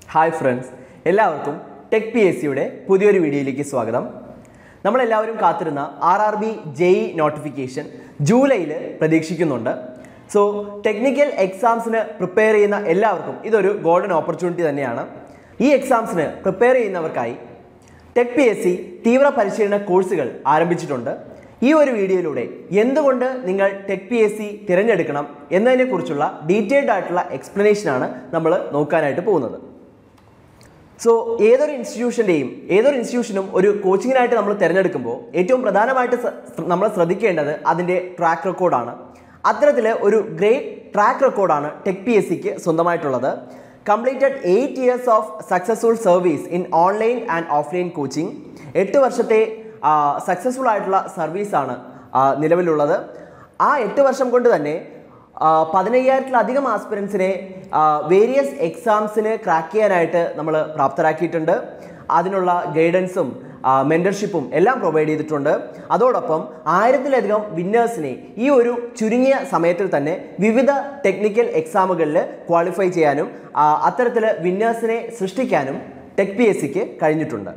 hi friends എല്ലാവർക്കും tech P S സിയുടെ പുതിയൊരു വീഡിയോയിലേക്ക് സ്വാഗതം നമ്മളെല്ലാവരും കാത്തിരുന്ന R R B J E notification ജൂലൈയിൽ പ്രതീക്ഷിക്കുന്നുണ്ട് സോ ടെക്നിക്കൽ എക്സാംസിന് പ്രിപ്പയർ ചെയ്യുന്ന എല്ലാവർക്കും ഇതൊരു ഗോൾഡൻ ഓപ്പർച്യൂണിറ്റി തന്നെയാണ് ഈ എക്സാംസിന് പ്രിപ്പയർ ചെയ്യുന്നവർക്കായി ടെക് പി എസ് സി തീവ്ര പരിശീലന കോഴ്സുകൾ ആരംഭിച്ചിട്ടുണ്ട് ഈ ഒരു വീഡിയോയിലൂടെ എന്തുകൊണ്ട് നിങ്ങൾ ടെക് പി എസ് സി തിരഞ്ഞെടുക്കണം എന്നതിനെക്കുറിച്ചുള്ള ഡീറ്റെയിൽഡ് ആയിട്ടുള്ള എക്സ്പ്ലനേഷനാണ് നമ്മൾ നോക്കാനായിട്ട് പോകുന്നത് സോ ഏതൊരു ഇൻസ്റ്റിറ്റ്യൂഷൻ്റെയും ഏതൊരു ഇൻസ്റ്റിറ്റ്യൂഷനും ഒരു കോച്ചിങ്ങിനായിട്ട് നമ്മൾ തിരഞ്ഞെടുക്കുമ്പോൾ ഏറ്റവും പ്രധാനമായിട്ട് സ- നമ്മൾ ശ്രദ്ധിക്കേണ്ടത് അതിൻ്റെ ട്രാക്ക് റെക്കോർഡാണ് അത്തരത്തിൽ ഒരു ഗ്രേറ്റ് ട്രാക്ക് റെക്കോർഡാണ് ടെക് പി എസ് സിക്ക് സ്വന്തമായിട്ടുള്ളത് completed eight years of successful service in online and offline coaching എട്ട് വർഷത്തെ സക്സസ്ഫുൾ ആയിട്ടുള്ള സർവീസാണ് നിലവിലുള്ളത് ആ എട്ട് വർഷം കൊണ്ട് തന്നെ ആ, പതിനയ്യായിരത്തിലധികം ആസ്പിറൻസിനെ വേരിയസ് എക്സാംസിന് ക്രാക്ക് ചെയ്യാനായിട്ട് നമ്മൾ പ്രാപ്തരാക്കിയിട്ടുണ്ട് അതിനുള്ള ഗൈഡൻസും മെൻറ്റർഷിപ്പും എല്ലാം പ്രൊവൈഡ് ചെയ്തിട്ടുണ്ട് അതോടൊപ്പം ആയിരത്തിലധികം വിന്നേഴ്സിനെ ഈ ഒരു ചുരുങ്ങിയ സമയത്തിൽ തന്നെ വിവിധ ടെക്നിക്കൽ എക്സാമുകളിൽ ക്വാളിഫൈ ചെയ്യാനും അത്തരത്തിൽ വിന്നേഴ്സിനെ സൃഷ്ടിക്കാനും ടെക് പി എസ് സിക്ക് കഴിഞ്ഞിട്ടുണ്ട്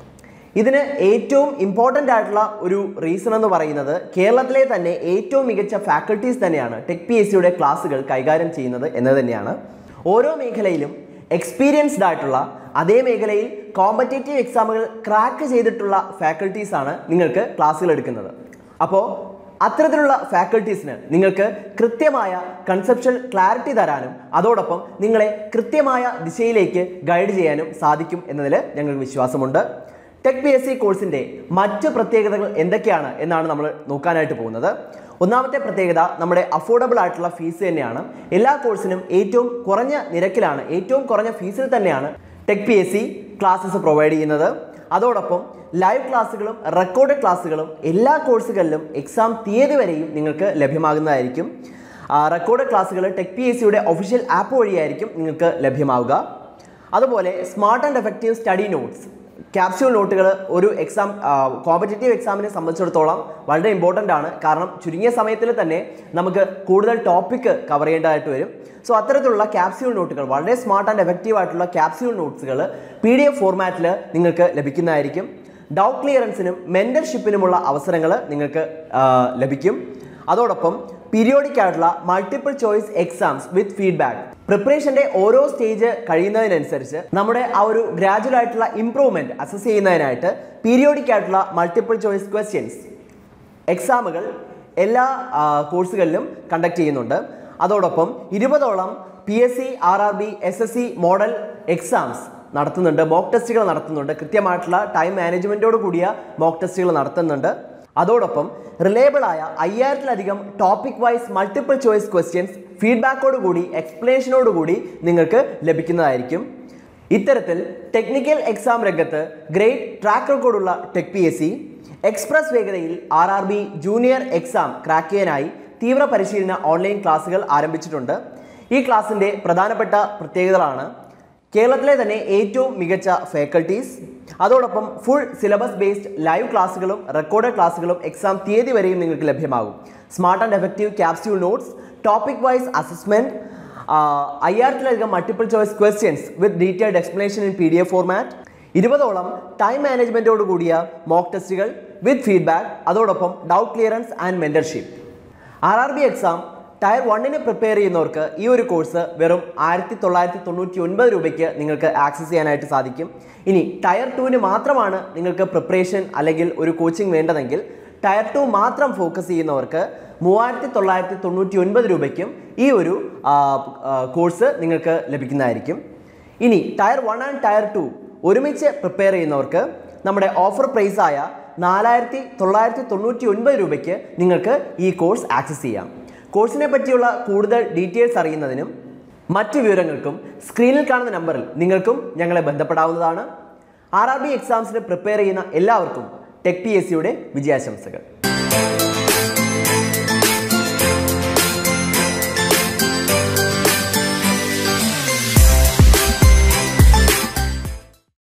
ഇതിന് ഏറ്റവും ഇമ്പോർട്ടൻ്റ് ആയിട്ടുള്ള ഒരു റീസൺ എന്ന് പറയുന്നത് കേരളത്തിലെ തന്നെ ഏറ്റവും മികച്ച ഫാക്കൽറ്റീസ് തന്നെയാണ് ടെക് പി എസ് സിയുടെ ക്ലാസ്സുകൾ കൈകാര്യം ചെയ്യുന്നത് എന്നത് തന്നെയാണ് ഓരോ മേഖലയിലും എക്സ്പീരിയൻസ്ഡ് ആയിട്ടുള്ള അതേ മേഖലയിൽ കോമ്പറ്റേറ്റീവ് എക്സാമുകൾ ക്രാക്ക് ചെയ്തിട്ടുള്ള ഫാക്കൽറ്റീസ് ആണ് നിങ്ങൾക്ക് ക്ലാസ്സുകൾ എടുക്കുന്നത് അപ്പോൾ അത്തരത്തിലുള്ള ഫാക്കൽറ്റീസിന് നിങ്ങൾക്ക് കൃത്യമായ കൺസെപ്ഷ്യൽ ക്ലാരിറ്റി തരാനും അതോടൊപ്പം നിങ്ങളെ കൃത്യമായ ദിശയിലേക്ക് ഗൈഡ് ചെയ്യാനും സാധിക്കും എന്നതിൽ ഞങ്ങൾക്ക് വിശ്വാസമുണ്ട് ടെക് പി എസ് സി കോഴ്സിൻ്റെ മറ്റ് പ്രത്യേകതകൾ എന്തൊക്കെയാണ് എന്നാണ് നമ്മൾ നോക്കാനായിട്ട് പോകുന്നത് ഒന്നാമത്തെ പ്രത്യേകത നമ്മുടെ അഫോർഡബിൾ ആയിട്ടുള്ള ഫീസ് തന്നെയാണ് എല്ലാ കോഴ്സിനും ഏറ്റവും കുറഞ്ഞ നിരക്കിലാണ് ഏറ്റവും കുറഞ്ഞ ഫീസിൽ തന്നെയാണ് tech P S C classes provide ചെയ്യുന്നത് അതോടൊപ്പം ലൈവ് ക്ലാസ്സുകളും റെക്കോർഡ് ക്ലാസ്സുകളും എല്ലാ കോഴ്സുകളിലും എക്സാം തീയതി വരെയും നിങ്ങൾക്ക് ലഭ്യമാകുന്നതായിരിക്കും റെക്കോർഡ് ക്ലാസ്സുകൾ ടെക് പി എസ് സിയുടെ ഒഫീഷ്യൽ ആപ്പ് വഴിയായിരിക്കും നിങ്ങൾക്ക് ലഭ്യമാവുക അതുപോലെ smart and effective study notes capsule നോട്ടുകൾ ഒരു എക്സാം കോമ്പറ്റേറ്റീവ് എക്സാമിനെ സംബന്ധിച്ചിടത്തോളം വളരെ ഇമ്പോർട്ടൻ്റ് ആണ് കാരണം ചുരുങ്ങിയ സമയത്തിൽ തന്നെ നമുക്ക് കൂടുതൽ ടോപ്പിക്ക് കവർ ചെയ്യേണ്ടതായിട്ട് വരും സോ അത്തരത്തിലുള്ള ക്യാപ്സ്യൂൾ നോട്ടുകൾ വളരെ സ്മാർട്ട് ആൻഡ് എഫക്റ്റീവ് ആയിട്ടുള്ള ക്യാപ്സ്യൂൾ നോട്ട്സുകൾ പി ഡി എഫ് ഫോർമാറ്റിൽ നിങ്ങൾക്ക് ലഭിക്കുന്നതായിരിക്കും ഡൗട്ട് ക്ലിയറൻസിനും മെൻറ്റർഷിപ്പിനുമുള്ള അവസരങ്ങൾ നിങ്ങൾക്ക് ആ, ലഭിക്കും അതോടൊപ്പം പീരിയോഡിക് ആയിട്ടുള്ള multiple choice exams with feedback പ്രിപ്പറേഷന്റെ ഓരോ സ്റ്റേജ് കഴിയുന്നതിനനുസരിച്ച് നമ്മുടെ ആ ഒരു ഗ്രാജുവൽ ആയിട്ടുള്ള ഇംപ്രൂവ്മെന്റ് അസസ് ചെയ്യുന്നതിനായിട്ട് പീരിയോഡിക് ആയിട്ടുള്ള മൾട്ടിപ്പിൾ ചോയ്സ് ക്വസ്റ്റ്യൻസ് എക്സാമുകൾ എല്ലാ ആ, കോഴ്സുകളിലും കണ്ടക്ട് ചെയ്യുന്നുണ്ട് അതോടൊപ്പം ഇരുപതോളം P S C R R B S S C model exams നടത്തുന്നുണ്ട് മോക്ക് ടെസ്റ്റുകൾ നടത്തുന്നുണ്ട് കൃത്യമായിട്ടുള്ള ടൈം മാനേജ്മെൻറ്റോട് കൂടിയ മോക്ക് ടെസ്റ്റുകൾ നടത്തുന്നുണ്ട് അതോടൊപ്പം റിലേബിൾ ആയ അയ്യായിരത്തിലധികം topic wise multiple choice questions ഫീഡ്ബാക്കോട് കൂടി എക്സ്പ്ലനേഷനോട് കൂടി നിങ്ങൾക്ക് ലഭിക്കുന്നതായിരിക്കും ഇത്തരത്തിൽ ടെക്നിക്കൽ എക്സാം രംഗത്ത് ഗ്രേറ്റ് ട്രാക്ക് റെക്കോർഡുള്ള tech P S C express വേഗതയിൽ R R B junior exam crack ചെയ്യാനായി തീവ്ര പരിശീലന ഓൺലൈൻ ക്ലാസുകൾ ആരംഭിച്ചിട്ടുണ്ട് ഈ ക്ലാസ്സിൻ്റെ പ്രധാനപ്പെട്ട പ്രത്യേകതകളാണ് കേരളത്തിലെ തന്നെ ഏറ്റവും മികച്ച ഫാക്കൽറ്റീസ് അതോടൊപ്പം ഫുൾ സിലബസ് ബേസ്ഡ് ലൈവ് ക്ലാസ്സുകളും റെക്കോർഡ് ക്ലാസ്സുകളും എക്സാം തീയതി വരെയും നിങ്ങൾക്ക് ലഭ്യമാകും smart and effective capsule notes topic wise assessment അയ്യായിരത്തിലധികം multiple choice questions with detailed explanation in P D F format ഇരുപതോളം ടൈം മാനേജ്മെൻറ്റോട് കൂടിയ മോക്ക് ടെസ്റ്റുകൾ വിത്ത് ഫീഡ്ബാക്ക് അതോടൊപ്പം doubt clearance and mentorship R R B exam tier വണ്ണിന് prepare ചെയ്യുന്നവർക്ക് ഈ ഒരു കോഴ്സ് വെറും ആയിരത്തി തൊള്ളായിരത്തി തൊണ്ണൂറ്റി ഒൻപത് രൂപയ്ക്ക് നിങ്ങൾക്ക് ആക്സസ് ചെയ്യാനായിട്ട് സാധിക്കും ഇനി ടയർ ടുവിന് മാത്രമാണ് നിങ്ങൾക്ക് പ്രിപ്പറേഷൻ അല്ലെങ്കിൽ ഒരു കോച്ചിങ് വേണ്ടതെങ്കിൽ ടയർ ടു മാത്രം ഫോക്കസ് ചെയ്യുന്നവർക്ക് മൂവായിരത്തി തൊള്ളായിരത്തി തൊണ്ണൂറ്റി ഒൻപത് രൂപയ്ക്കും ഈ ഒരു ആ, ആ, കോഴ്സ് നിങ്ങൾക്ക് ലഭിക്കുന്നതായിരിക്കും ഇനി tier one and tier two ഒരുമിച്ച് പ്രിപ്പയർ ചെയ്യുന്നവർക്ക് നമ്മുടെ ഓഫർ പ്രൈസായ നാലായിരത്തി തൊള്ളായിരത്തി തൊണ്ണൂറ്റി ഒൻപത് രൂപയ്ക്ക് നിങ്ങൾക്ക് ഈ കോഴ്സ് ആക്സസ് ചെയ്യാം കോഴ്സിനെ പറ്റിയുള്ള കൂടുതൽ ഡീറ്റെയിൽസ് അറിയുന്നതിനും മറ്റ് വിവരങ്ങൾക്കും സ്ക്രീനിൽ കാണുന്ന നമ്പറിൽ നിങ്ങൾക്കും ഞങ്ങളെ ബന്ധപ്പെടാവുന്നതാണ് ആർ ആർ ബി എക്സാംസിന് പ്രിപ്പയർ ചെയ്യുന്ന എല്ലാവർക്കും ടെക് പി എസ് സിയുടെ വിജയാശംസകൾ